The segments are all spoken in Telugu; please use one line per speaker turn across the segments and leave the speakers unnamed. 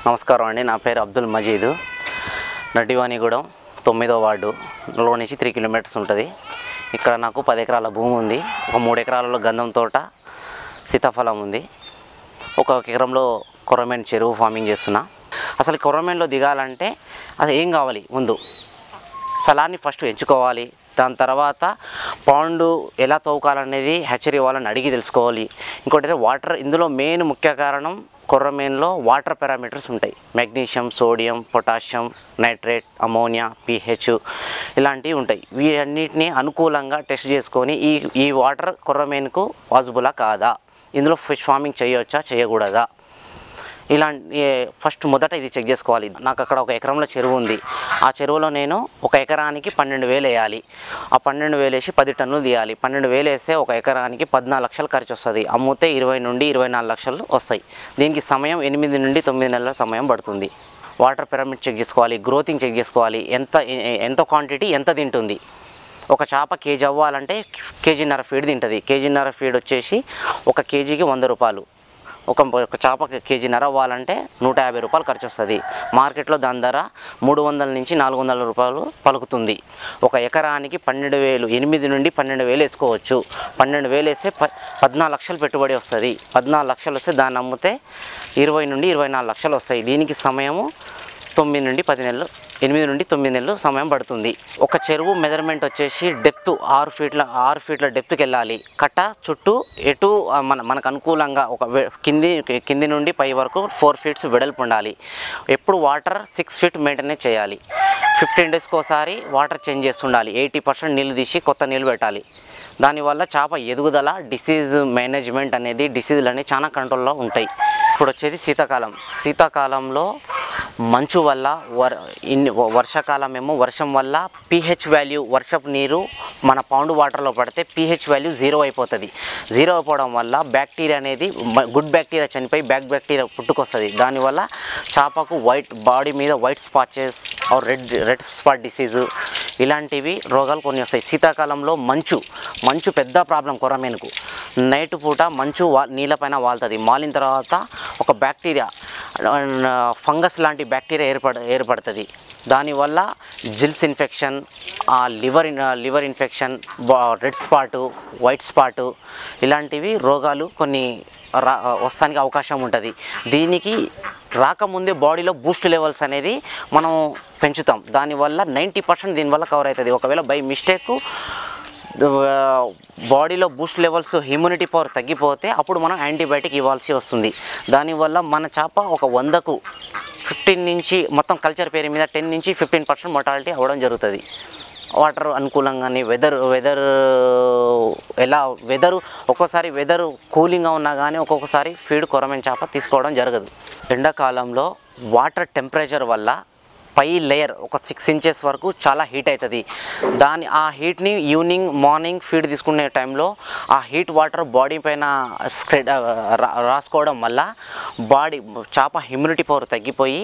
నమస్కారం అండి నా పేరు అబ్దుల్ మజీద్ నడ్డివాణిగూడెం తొమ్మిదో వార్డులో నుంచి త్రీ కిలోమీటర్స్ ఉంటుంది ఇక్కడ నాకు పది ఎకరాల భూమి ఉంది ఒక మూడు ఎకరాలలో గంధం తోట సీతాఫలం ఉంది ఒక ఎకరంలో కొరమేన్ చెరువు ఫార్మింగ్ చేస్తున్నా అసలు కొరమేన్లో దిగాలంటే అది ఏం కావాలి ముందు స్థలాన్ని ఫస్ట్ ఎంచుకోవాలి దాని తర్వాత పాండు ఎలా తవ్వుకోవాలనేది హెచ్చరీ వాళ్ళని అడిగి తెలుసుకోవాలి ఇంకోటి వాటర్ ఇందులో మెయిన్ ముఖ్య కారణం కొర్రమేన్లో వాటర్ పారామీటర్స్ ఉంటాయి magnesium sodium potassium nitrate ammonia pH ఇలాంటివి ఉంటాయి వీటన్నిటిని అనుకూలంగా టెస్ట్ చేసుకొని ఈ ఈ వాటర్ కొర్రమేన్కు పాసిబులా కాదా ఇందులో ఫిష్ ఫార్మింగ్ చేయవచ్చా చేయకూడదా ఇలాంటి ఫస్ట్ మొదట ఇది చెక్ చేసుకోవాలి నాకు అక్కడ ఒక ఎకరంలో చెరువు ఉంది ఆ చెరువులో నేను ఒక ఎకరానికి పన్నెండు వేలు వేయాలి ఆ పన్నెండు వేలు వేసి పది టన్నులు తీయాలి పన్నెండు వేలు వేస్తే ఒక ఎకరానికి పద్నాలుగు లక్షలు ఖర్చు వస్తుంది అమ్మితే ఇరవై నుండి ఇరవై నాలుగు లక్షలు వస్తాయి దీనికి సమయం ఎనిమిది నుండి తొమ్మిది నెలల సమయం పడుతుంది వాటర్ పిరమిడ్ చెక్ చేసుకోవాలి గ్రోతింగ్ చెక్ చేసుకోవాలి ఎంత ఎ- ఎంత క్వాంటిటీ ఎంత తింటుంది ఒక చేప కేజీ అవ్వాలంటే కేజీన్నర ఫీడ్ తింటుంది కేజీన్నర ఫీడ్ వచ్చేసి ఒక కేజీకి వంద రూపాయలు ఒక ఒక చేప కేజీన్నర అవ్వాలంటే నూట యాభై రూపాయలు ఖర్చు వస్తుంది మార్కెట్లో దాని ధర మూడు వందల నుంచి నాలుగు వందల రూపాయలు పలుకుతుంది ఒక ఎకరానికి పన్నెండు వేలు ఎనిమిది నుండి పన్నెండు వేలు వేసుకోవచ్చు పన్నెండు వేలు వేస్తే ప పద్నాలుగు లక్షలు పెట్టుబడి వస్తుంది పద్నాలుగు లక్షలు వస్తే దాన్ని అమ్మితే ఇరవై నుండి ఇరవై నాలుగు లక్షలు వస్తాయి దీనికి సమయము తొమ్మిది నుండి పది నెలలు ఎనిమిది నుండి తొమ్మిది నెలలు సమయం పడుతుంది ఒక చెరువు మెజర్మెంట్ వచ్చేసి డెప్త్ ఆరు ఫీట్ల ఆరు ఫీట్ల డెప్త్కి వెళ్ళాలి కట్ట చుట్టూ ఎటు ఆ, మన మనకు అనుకూలంగా ఒక వె- కింది కింది నుండి పై వరకు ఫోర్ ఫీట్స్ వెడల్పు ఉండాలి ఎప్పుడు వాటర్ సిక్స్ ఫీట్ మెయింటెనెన్స్ చేయాలి ఫిఫ్టీన్ డేస్కి ఒకసారి వాటర్ చేంజ్ చేస్తుండాలి ఎయిటీ పర్సెంట్ నీళ్ళు తీసి కొత్త నీళ్ళు పెట్టాలి దానివల్ల చేప ఎదుగుదల డిసీజ్ మేనేజ్మెంట్ అనేది డిసీజులు అనేవి చాలా కంట్రోల్లో ఉంటాయి ఇప్పుడు వచ్చేది శీతాకాలం శీతాకాలంలో మంచు వల్ల వర్ ఇన్ని వర్షాకాలం ఏమో వర్షం వల్ల పీహెచ్ వాల్యూ వర్షపు నీరు మన పౌండ్ వాటర్లో పడితే పీహెచ్ వాల్యూ జీరో అయిపోతుంది జీరో అయిపోవడం వల్ల బ్యాక్టీరియా అనేది మ- గుడ్ బ్యాక్టీరియా చనిపోయి బ్యాక్ బ్యాక్టీరియా పుట్టుకొస్తుంది దానివల్ల చేపకు వైట్ బాడీ మీద వైట్ స్పాచెస్ or red red spot disease ఇలాంటివి రోగాలు కొన్ని వస్తాయి శీతాకాలంలో మంచు మంచు పెద్ద ప్రాబ్లం కొరమేనుకు నైట్ పూట మంచు వా నీళ్ళపైన వాళ్తుంది మాలిన తర్వాత ఒక బ్యాక్టీరియా ఫంగస్ లాంటి బ్యాక్టీరియా ఏర్పడ ఏర్పడుతుంది దానివల్ల gills infection liver liver infection red spot white spot ఇలాంటివి రోగాలు కొన్ని రా వస్తానికి అవకాశం ఉంటుంది దీనికి రాకముందే బాడీలో బూస్ట్ లెవెల్స్ అనేది మనం పెంచుతాం దానివల్ల నైంటీ పర్సెంట్ దీనివల్ల కవర్ అవుతుంది ఒకవేళ బై మిస్టేక్ బాడీలో బూస్ట్ లెవెల్స్ ఇమ్యూనిటీ పవర్ తగ్గిపోతే అప్పుడు మనం యాంటీబయాటిక్ ఇవ్వాల్సి వస్తుంది దానివల్ల మన చేప ఒక వందకు ఫిఫ్టీన్ నుంచి మొత్తం కల్చర్ పేరు మీద టెన్ నుంచి ఫిఫ్టీన్ పర్సెంట్ మొటాలిటీ అవ్వడం జరుగుతుంది వాటర్ అనుకూలంగానే వెదర్ వెదర్ ఎలా వెదరు ఒక్కోసారి వెదర్ కూలింగ్గా ఉన్నా కానీ ఒక్కొక్కసారి ఫీడ్ కొరమైన చేప తీసుకోవడం జరగదు ఎండాకాలంలో వాటర్ టెంపరేచర్ వల్ల పై లేయర్ ఒక సిక్స్ ఇంచెస్ వరకు చాలా హీట్ అవుతుంది దాని ఆ హీట్ని ఈవినింగ్ మార్నింగ్ ఫీడ్ తీసుకునే టైంలో ఆ హీట్ వాటర్ బాడీ పైన స్ప్రెడ్ రాసుకోవడం వల్ల బాడీ చేప హ్యూమిడిటీ పవర్ తగ్గిపోయి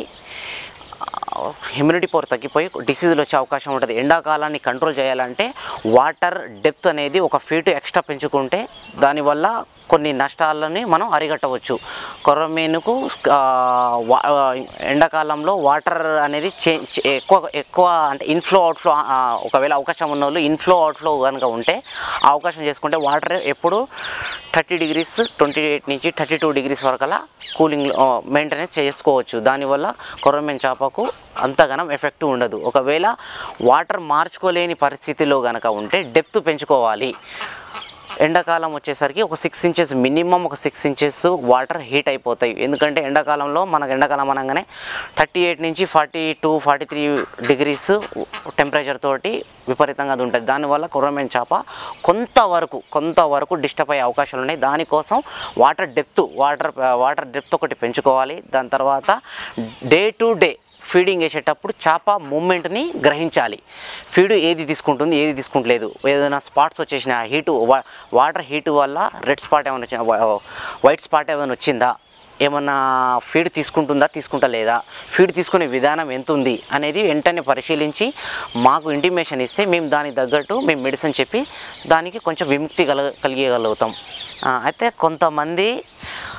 హ్యూమిడిటీ పవర్ తగ్గిపోయి డిసీజులు వచ్చే అవకాశం ఉంటుంది ఎండాకాలాన్ని కంట్రోల్ చేయాలంటే వాటర్ డెప్త్ అనేది ఒక ఫీట్ ఎక్స్ట్రా పెంచుకుంటే దానివల్ల కొన్ని నష్టాలని మనం అరికట్టవచ్చు కొర్రమీనుకు ఆ, వా- ఆ, ఎండాకాలంలో వాటర్ అనేది చే చే- ఎక్కువ ఎక్కువ అంటే ఇన్ఫ్లో అవుట్ఫ్లో ఆ, ఒకవేళ అవకాశం ఉన్న వాళ్ళు ఇన్ఫ్లో అవుట్ఫ్లో కనుక ఉంటే ఆ అవకాశం చేసుకుంటే వాటర్ ఎప్పుడు థర్టీ డిగ్రీస్ ట్వంటీ ఎయిట్ నుంచి థర్టీ టూ డిగ్రీస్ వరకు అలా కూలింగ్ మెయింటెనెన్స్ చేసుకోవచ్చు దానివల్ల కొర్రమీన్ చేపకు అంతగానం ఎఫెక్ట్ ఉండదు ఒకవేళ వాటర్ మార్చుకోలేని పరిస్థితిలో కనుక ఉంటే డెప్త్ పెంచుకోవాలి ఎండాకాలం వచ్చేసరికి ఒక సిక్స్ ఇంచెస్ మినిమం ఒక సిక్స్ ఇంచెస్ వాటర్ హీట్ అయిపోతాయి ఎందుకంటే ఎండాకాలంలో మనకు ఎండాకాలం అనగానే థర్టీ ఎయిట్ నుంచి forty two forty three degrees temperature తోటి విపరీతంగా అది ఉంటుంది దానివల్ల కుర్రమైన చేప కొంతవరకు కొంతవరకు డిస్టర్బ్ అయ్యే అవకాశాలు ఉన్నాయి దానికోసం water depth water water depth ఒకటి పెంచుకోవాలి దాని తర్వాత డే టు డే ఫీడింగ్ వేసేటప్పుడు చేప మూమెంట్ని గ్రహించాలి ఫీడ్ ఏది తీసుకుంటుంది ఏది తీసుకుంటలేదు ఏదైనా స్పాట్స్ వచ్చేసిన హీట్ వాటర్ హీట్ వల్ల రెడ్ స్పాట్ ఏమైనా వచ్చిన వైట్ స్పాట్ ఏమైనా వచ్చిందా ఏమన్నా ఫీడ్ తీసుకుంటుందా తీసుకుంటలేదా ఫీడ్ తీసుకునే విధానం ఎంత ఉంది అనేది వెంటనే పరిశీలించి మాకు ఇంటిమేషన్ ఇస్తే మేము దానికి తగ్గట్టు మేము మెడిసిన్ చెప్పి దానికి కొంచెం విముక్తి కల కలిగగలుగుతాం ఆ, అయితే కొంతమంది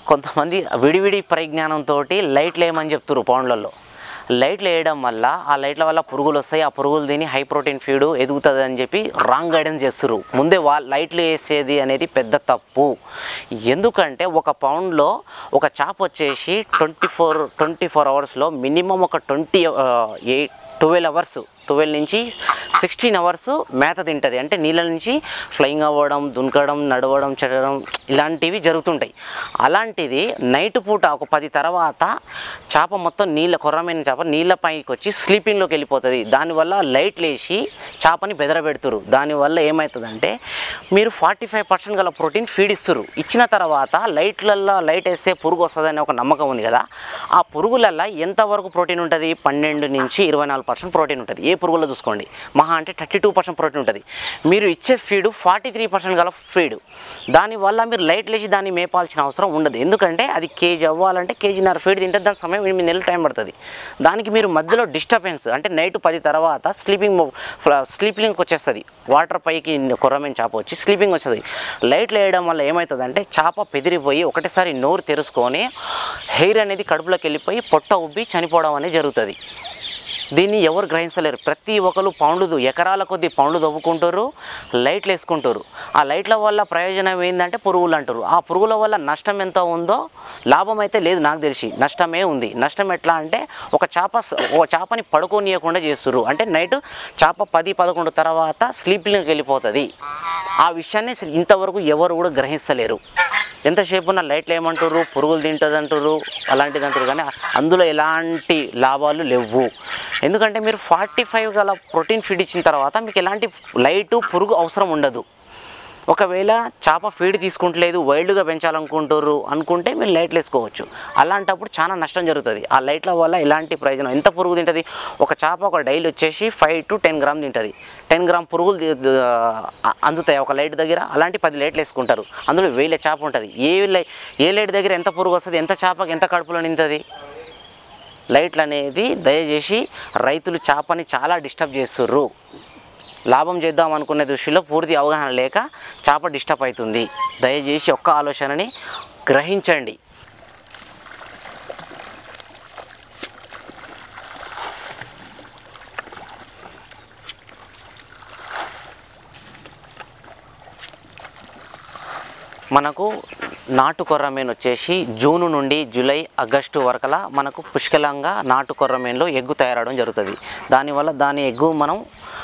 కొంతమంది విడివిడి పరిజ్ఞానంతో లైట్లు వేయమని చెప్తున్నారు పౌండ్లలో లైట్లు వేయడం వల్ల ఆ లైట్ల వల్ల పురుగులు వస్తాయి ఆ పురుగులు తిని హై ప్రోటీన్ ఫీడ్ ఎదుగుతుంది అని చెప్పి రాంగ్ గైడెన్స్ చేస్తారు ముందే వా లైట్లు వేసేది అనేది పెద్ద తప్పు ఎందుకంటే ఒక పౌండ్లో ఒక చాప్ వచ్చేసి ట్వంటీ ఫోర్ ట్వంటీ ఫోర్ అవర్స్లో మినిమం ఒక twenty eight twelve hours twelve నుంచి సిక్స్టీన్ అవర్స్ మేత తింటుంది అంటే నీళ్ళ నుంచి ఫ్లయింగ్ అవ్వడం దునకడం నడవడం చెడడం ఇలాంటివి జరుగుతుంటాయి అలాంటిది నైట్ పూట ఒక పది తర్వాత చేప మొత్తం నీళ్ళ కొర్రమైన చేప నీళ్ళ పైకి వచ్చి స్లీపింగ్లోకి వెళ్ళిపోతుంది దానివల్ల లైట్ లేచి చేపని బెదరబెడుతురు దానివల్ల ఏమవుతుందంటే మీరు ఫార్టీ ఫైవ్ పర్సెంట్ గల ప్రోటీన్ ఫీడ్ ఇస్తారు ఇచ్చిన తర్వాత లైట్లల్లో లైట్ వేస్తే పురుగు వస్తుందని ఒక నమ్మకం ఉంది కదా ఆ పురుగులల్లో ఎంతవరకు ప్రోటీన్ ఉంటుంది పన్నెండు నుంచి ఇరవై నాలుగు పర్సెంట్ ప్రోటీన్ ఉంటుంది ఏ పురుగులో చూసుకోండి మహా అంటే థర్టీ టూ పర్సెంట్ ప్రోటీన్ ఉంటుంది మీరు ఇచ్చే ఫీడ్ ఫార్టీ త్రీ పర్సెంట్ గల ఫీడ్ దానివల్ల మీరు లైట్ లేచి దాన్ని మేపాల్సిన అవసరం ఉండదు ఎందుకంటే అది కేజీ అవ్వాలంటే కేజీన్నర ఫీడ్ తింటే దాని సమయం ఎనిమిది నెలలు టైం పడుతుంది దానికి మీరు మధ్యలో డిస్టర్బెన్స్ అంటే నైట్ పది తర్వాత స్లీపింగ్ స్లీపింగ్కి వచ్చేస్తుంది వాటర్ పైకి కొర్రమైన చేప వచ్చి స్లీపింగ్ వస్తుంది లైట్లు వేయడం వల్ల ఏమవుతుందంటే చేప పెదిరిపోయి ఒకటేసారి నోరు తెరుచుకొని హెయిర్ అనేది కడుపులోకి వెళ్ళిపోయి పొట్ట ఉబ్బి చనిపోవడం అనేది జరుగుతుంది దీన్ని ఎవరు గ్రహించలేరు ప్రతి ఒక్కరు పౌండ్లు ఎకరాల కొద్ది పౌండ్లు దవ్వుకుంటారు లైట్లు వేసుకుంటారు ఆ లైట్ల వల్ల ప్రయోజనం ఏంటంటే పురుగులు అంటారు ఆ పురుగుల వల్ల నష్టం ఎంత ఉందో లాభం అయితే లేదు నాకు తెలిసి నష్టమే ఉంది నష్టం ఎట్లా అంటే ఒక చేప స- ఒక చేపని పడుకోనియకుండా చేస్తారు అంటే నైట్ చేప పది పదకొండు తర్వాత స్లీపింగ్కి వెళ్ళిపోతుంది ఆ విషయాన్ని అసలు ఇంతవరకు ఎవరు కూడా గ్రహిస్తలేరు ఎంతసేపు ఉన్న లైట్లు ఏమంటారు పురుగులు తింటుంది అంటారు అలాంటిది అంటారు కానీ అందులో ఎలాంటి లాభాలు లేవు ఎందుకంటే మీరు ఫార్టీ ఫైవ్ గల ప్రోటీన్ ఫీడ్ ఇచ్చిన తర్వాత మీకు ఎలాంటి లైటు పురుగు అవసరం ఉండదు ఒకవేళ చేప ఫీడ్ తీసుకుంటలేదు వైల్డ్గా పెంచాలనుకుంటారు అనుకుంటే మీరు లైట్లు వేసుకోవచ్చు అలాంటప్పుడు చాలా నష్టం జరుగుతుంది ఆ లైట్ల వల్ల ఎలాంటి ప్రయోజనం ఎంత పురుగు తింటుంది ఒక చేప ఒక డైలీ వచ్చేసి ఫైవ్ టు టెన్ గ్రామ్ తింటుంది టెన్ గ్రామ్ పురుగులు ది- ది- ఆ- అందుతాయి ఒక లైట్ దగ్గర అలాంటి పది లైట్లు వేసుకుంటారు అందులో వేల చేప ఉంటుంది ఏ లై ఏ లైట్ దగ్గర ఎంత పురుగు వస్తుంది ఎంత చేపకి ఎంత కడుపులో నింతుంది లైట్లు అనేది దయచేసి రైతులు చేపని చాలా డిస్టర్బ్ చేస్తుర్రు లాభం చేద్దాం అనుకునే దృష్టిలో పూర్తి అవగాహన లేక చేప డిస్టర్బ్ అవుతుంది దయచేసి ఒక్క ఆలోచనని గ్రహించండి మనకు నాటు కొర్రమీన్ వచ్చేసి జూన్ నుండి జూలై ఆగస్టు వరకలా మనకు పుష్కలంగా నాటు కొర్రమీన్లో ఎగ్గు తయారవడం జరుగుతుంది దానివల్ల దాని ఎగ్గు మనం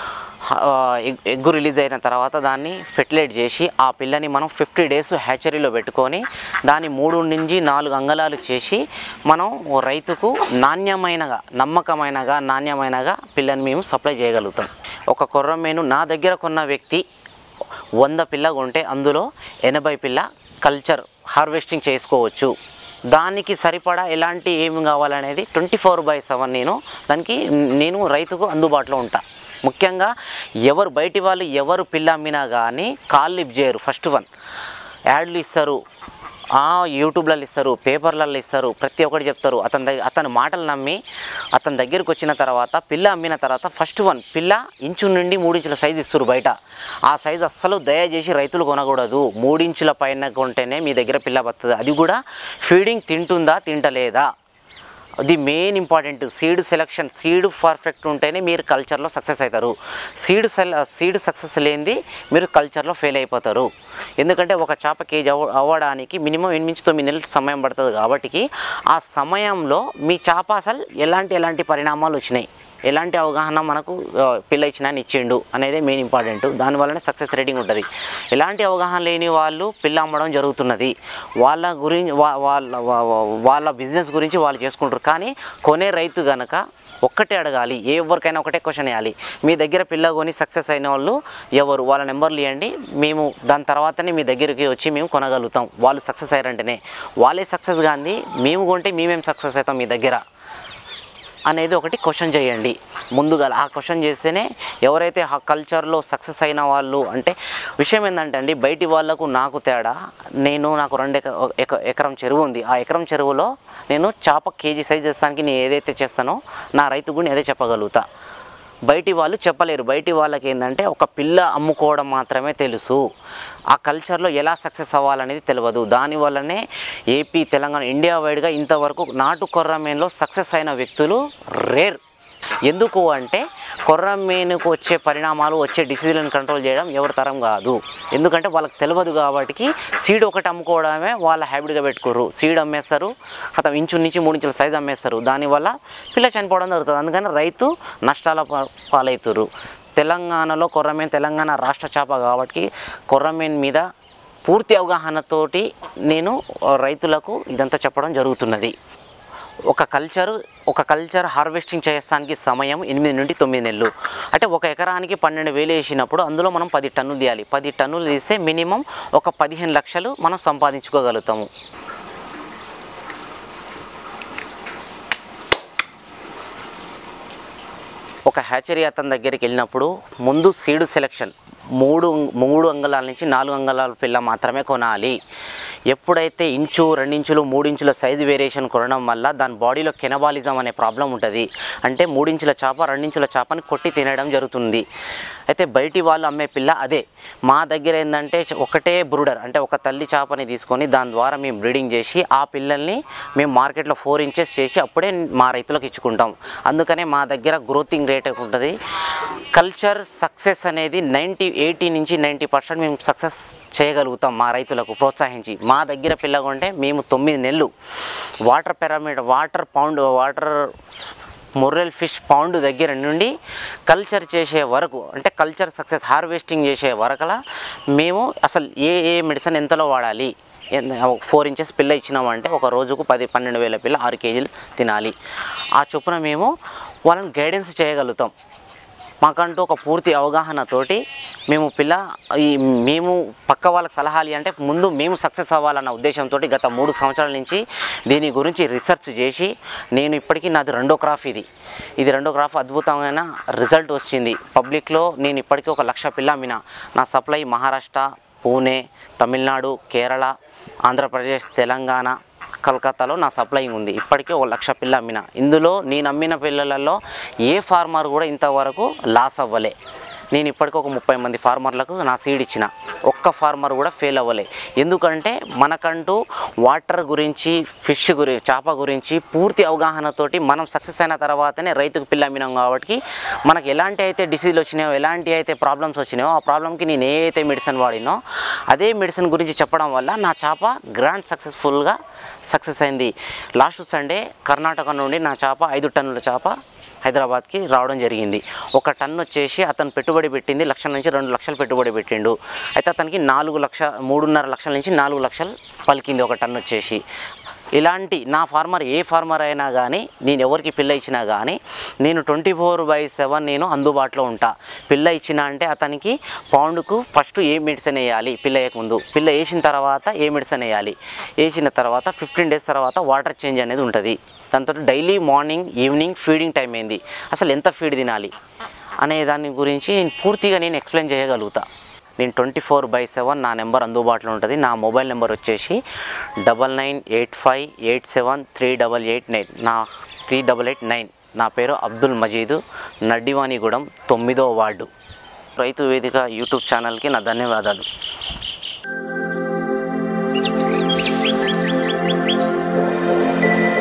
ఆ, ఎగ్- ఎగ్గు రిలీజ్ అయిన తర్వాత దాన్ని ఫెర్టిలైట్ చేసి ఆ పిల్లని మనం ఫిఫ్టీ డేస్ హ్యాచరీలో పెట్టుకొని దాన్ని మూడు నుంచి నాలుగు అంగళాలు చేసి మనం ఓ రైతుకు నాణ్యమైనగా నమ్మకమైనగా నాణ్యమైనగా పిల్లని మేము సప్లై చేయగలుగుతాం ఒక కొర్రమీను నా దగ్గర కొన్న వ్యక్తి వంద పిల్ల కొంటే అందులో ఎనభై పిల్ల కల్చర్ హార్వెస్టింగ్ చేసుకోవచ్చు దానికి సరిపడా ఎలాంటి ఏమి కావాలనేది ట్వంటీ ఫోర్ బై సెవెన్ నేను దానికి నేను రైతుకు అందుబాటులో ఉంటా ముఖ్యంగా ఎవరు బయటి వాళ్ళు ఎవరు పిల్ల అమ్మినా కానీ కాల్ లిఫ్ట్ చేయరు ఫస్ట్ వన్ యాడ్లు ఇస్తారు ఆ, యూట్యూబ్లలో ఇస్తారు పేపర్లలో ఇస్తారు ప్రతి ఒక్కటి చెప్తారు అతని దగ్గర అతని మాటలు నమ్మి అతని దగ్గరికి వచ్చిన తర్వాత పిల్ల అమ్మిన తర్వాత ఫస్ట్ వన్ పిల్ల ఇంచు నుండి మూడించుల సైజు ఇస్తారు బయట ఆ సైజు అస్సలు దయచేసి రైతులు కొనకూడదు మూడించుల పైన కొంటేనే మీ దగ్గర పిల్ల పడుతుంది అది కూడా ఫీడింగ్ తింటుందా తింటలేదా అది main important seed selection seed perfect ఉంటేనే మీరు కల్చర్లో సక్సెస్ అవుతారు సీడ్ సెల్ సీడ్ సక్సెస్ లేనిది మీరు కల్చర్లో ఫెయిల్ అయిపోతారు ఎందుకంటే ఒక చేప కేజీ అవ్వ అవ్వడానికి మినిమం ఎనిమిది నుంచి తొమ్మిది నెలలు సమయం పడుతుంది కాబట్టి ఆ సమయంలో మీ చేప అసలు ఎలాంటి ఎలాంటి పరిణామాలు వచ్చినాయి ఎలాంటి అవగాహన మనకు ఆ, పిల్ల ఇచ్చినా ఇచ్చిండు అనేది మెయిన్ ఇంపార్టెంట్ దానివల్లనే సక్సెస్ రేటింగ్ ఉంటుంది ఎలాంటి అవగాహన లేని వాళ్ళు పిల్ల అమ్మడం జరుగుతున్నది వాళ్ళ గురించి వా- వాళ్ళ వా- వా- వాళ్ళ బిజినెస్ గురించి వాళ్ళు చేసుకుంటారు కానీ కొనే రైతు గనక ఒక్కటే అడగాలి ఏ ఎవరికైనా ఒకటే క్వశ్చన్ వేయాలి మీ దగ్గర పిల్ల కొని సక్సెస్ అయిన వాళ్ళు ఎవరు వాళ్ళ నెంబర్లు ఇవ్వండి మేము దాని తర్వాతనే మీ దగ్గరికి వచ్చి మేము కొనగలుగుతాం వాళ్ళు సక్సెస్ అయ్యారంటేనే వాళ్ళే సక్సెస్ కానీ మేము కొంటే మేమేం సక్సెస్ అవుతాం మీ దగ్గర అనేది ఒకటి క్వశ్చన్ చేయండి ముందుగా ఆ క్వశ్చన్ చేస్తేనే ఎవరైతే ఆ కల్చర్లో సక్సెస్ అయిన వాళ్ళు అంటే విషయం ఏంటంటే అండి బయటి వాళ్ళకు నాకు తేడా నేను నాకు రెండు ఎక ఎక- ఎకరం చెరువు ఉంది ఆ ఎకరం చెరువులో నేను చేప కేజీ సైజ్ చేస్తానికి నేను ఏదైతే చేస్తానో నా రైతు కూడా నేను అదే చెప్పగలుగుతా బయటి వాళ్ళు చెప్పలేరు బయటి వాళ్ళకి ఏంటంటే ఒక పిల్ల అమ్ముకోవడం మాత్రమే తెలుసు ఆ కల్చర్లో ఎలా సక్సెస్ అవ్వాలనేది తెలియదు దానివల్లనే ఏపీ తెలంగాణ ఇండియా వైడ్గా ఇంతవరకు నాటు కొర్రమేన్లో సక్సెస్ అయిన వ్యక్తులు రేర్ ఎందుకు అంటే కొర్రమేనుకు వచ్చే పరిణామాలు వచ్చే డిసీజులను కంట్రోల్ చేయడం ఎవరి తరం కాదు ఎందుకంటే వాళ్ళకి తెలియదు కాబట్టి సీడ్ ఒకటి అమ్ముకోవడమే వాళ్ళ హ్యాబిట్గా పెట్టుకోరు సీడ్ అమ్మేస్తారు అతను ఇంచు నుంచి మూడు ఇంచుల సైజ్ అమ్మేస్తారు దానివల్ల పిల్ల చనిపోవడం జరుగుతుంది అందుకని రైతు నష్టాల పా- పాలవుతారు తెలంగాణలో కొర్రమేన్ తెలంగాణ రాష్ట్ర చేప కాబట్టి కొర్రమేన్ మీద పూర్తి అవగాహనతోటి నేను ఆ, రైతులకు ఇదంతా చెప్పడం జరుగుతున్నది ఒక కల్చర్ ఒక కల్చర్ హార్వెస్టింగ్ చేస్తానికి సమయం ఎనిమిది నుండి తొమ్మిది నెలలు అంటే ఒక ఎకరానికి పన్నెండు వేలు వేసినప్పుడు అందులో మనం పది టన్నులు తీయాలి పది టన్నులు తీస్తే మినిమం ఒక పదిహేను లక్షలు మనం సంపాదించుకోగలుగుతాము ఒక హ్యాచరీ అతని దగ్గరికి వెళ్ళినప్పుడు ముందు సీడు సెలెక్షన్ మూడు మూడు అంగళాల నుంచి నాలుగు అంగళాల పిల్ల మాత్రమే కొనాలి ఎప్పుడైతే ఇంచు రెండించులు మూడించుల సైజు వేరియేషన్ కొనడం వల్ల దాని బాడీలో కెనబాలిజం అనే ప్రాబ్లం ఉంటుంది అంటే మూడించుల చేప రెండించుల చేపని కొట్టి తినడం జరుగుతుంది అయితే బయటి వాళ్ళు అమ్మే పిల్ల అదే మా దగ్గర ఏంటంటే చ- ఒకటే బ్రూడర్ అంటే ఒక తల్లి చేపని తీసుకొని దాని ద్వారా మేము బ్రీడింగ్ చేసి ఆ పిల్లల్ని మేము మార్కెట్లో ఫోర్ ఇంచెస్ చేసి అప్పుడే మా రైతులకు ఇచ్చుకుంటాం అందుకనే మా దగ్గర గ్రోతింగ్ రేట్ ఉంటుంది కల్చర్ సక్సెస్ అనేది నైంటీ ఎయిటీ నుంచి నైంటీ పర్సెంట్ మేము సక్సెస్ చేయగలుగుతాం మా రైతులకు ప్రోత్సహించి మా దగ్గర పిల్లగుంటే మేము తొమ్మిది నెలలు water pyramid water pond water murrel fish pond దగ్గర నుండి కల్చర్ చేసే వరకు అంటే కల్చర్ సక్సెస్ హార్వెస్టింగ్ చేసే వరకలా మేము అసలు ఏ ఏ మెడిసిన్ ఎంతలో వాడాలి ఫోర్ ఇంచెస్ పిల్ల ఇచ్చినామంటే ఒక రోజుకు పది పన్నెండు వేల పిల్ల ఆరు కేజీలు తినాలి ఆ చొప్పున మేము వాళ్ళని గైడెన్స్ చేయగలుగుతాం మాకంటూ ఒక పూర్తి అవగాహనతోటి మేము పిల్ల ఈ మేము పక్క వాళ్ళకి సలహాలు అంటే ముందు మేము సక్సెస్ అవ్వాలన్న ఉద్దేశంతో గత మూడు సంవత్సరాల నుంచి దీని గురించి రీసెర్చ్ చేసి నేను ఇప్పటికీ నాది రెండో క్రాఫ్ ఇది ఇది రెండో క్రాఫ్ అద్భుతమైన రిజల్ట్ వచ్చింది పబ్లిక్లో నేను ఇప్పటికీ ఒక లక్ష పిల్ల అమ్మిన నా సప్లై మహారాష్ట్ర పూణే తమిళనాడు కేరళ ఆంధ్రప్రదేశ్ తెలంగాణ కలకత్తాలో నా సప్లయింగ్ ఉంది ఇప్పటికే ఒక లక్ష పిల్ల అమ్మిన ఇందులో నేను అమ్మిన పిల్లలలో ఏ ఫార్మర్ కూడా ఇంతవరకు లాస్ అవ్వలే నేను ఇప్పటికి ఒక ముప్పై మంది ఫార్మర్లకు నా సీడ్ ఇచ్చిన ఒక్క ఫార్మర్ కూడా ఫెయిల్ అవ్వలే ఎందుకంటే మనకంటూ వాటర్ గురించి ఫిష్ గురి చేప గురించి పూర్తి అవగాహనతోటి మనం సక్సెస్ అయిన తర్వాతనే రైతుకు పిల్ల అమ్మినాం కాబట్టి మనకు ఎలాంటి అయితే డిసీజ్ వచ్చినాయో ఎలాంటి అయితే ప్రాబ్లమ్స్ వచ్చినాయో ఆ ప్రాబ్లంకి నేను ఏ అయితే మెడిసిన్ వాడినో అదే మెడిసిన్ గురించి చెప్పడం వల్ల నా చేప గ్రాండ్ సక్సెస్ఫుల్గా సక్సెస్ అయింది లాస్ట్ సండే కర్ణాటక నుండి నా చేప ఐదు టన్నుల చేప హైదరాబాద్కి రావడం జరిగింది ఒక టన్ను వచ్చేసి అతను పెట్టుబడి పెట్టింది లక్ష నుంచి రెండు లక్షలు పెట్టుబడి పెట్టిండు అయితే అతనికి నాలుగు లక్ష మూడున్నర లక్షల నుంచి నాలుగు లక్షలు పలికింది ఒక టన్ను వచ్చేసి ఇలాంటి నా ఫార్మర్ ఏ ఫార్మర్ అయినా కానీ నేను ఎవరికి పిల్ల ఇచ్చినా కానీ నేను ట్వంటీ ఫోర్ బై సెవెన్ నేను అందుబాటులో ఉంటా పిల్ల ఇచ్చిన అంటే అతనికి పౌండ్కు ఫస్ట్ ఏ మెడిసిన్ వేయాలి పిల్ల వేయకముందు పిల్ల వేసిన తర్వాత ఏ మెడిసిన్ వేయాలి వేసిన తర్వాత ఫిఫ్టీన్ డేస్ తర్వాత వాటర్ చేంజ్ అనేది ఉంటుంది దాంతో daily morning evening feeding time ఏంది అసలు ఎంత ఫీడ్ తినాలి అనే దాని గురించి నేను పూర్తిగా నేను ఎక్స్ప్లెయిన్ చేయగలుగుతా నేను ట్వంటీ ఫోర్ బై సెవెన్ నా నెంబర్ అందుబాటులో ఉంటుంది నా మొబైల్ నెంబర్ వచ్చేసి double nine eight five eight seven three double eight nine నా త్రీ డబల్ ఎయిట్ నైన్ నా పేరు అబ్దుల్ మజీద్ నడ్డివాణిగూడెం తొమ్మిదో వార్డు రైతు వేదిక యూట్యూబ్ ఛానల్కి నా ధన్యవాదాలు
Thank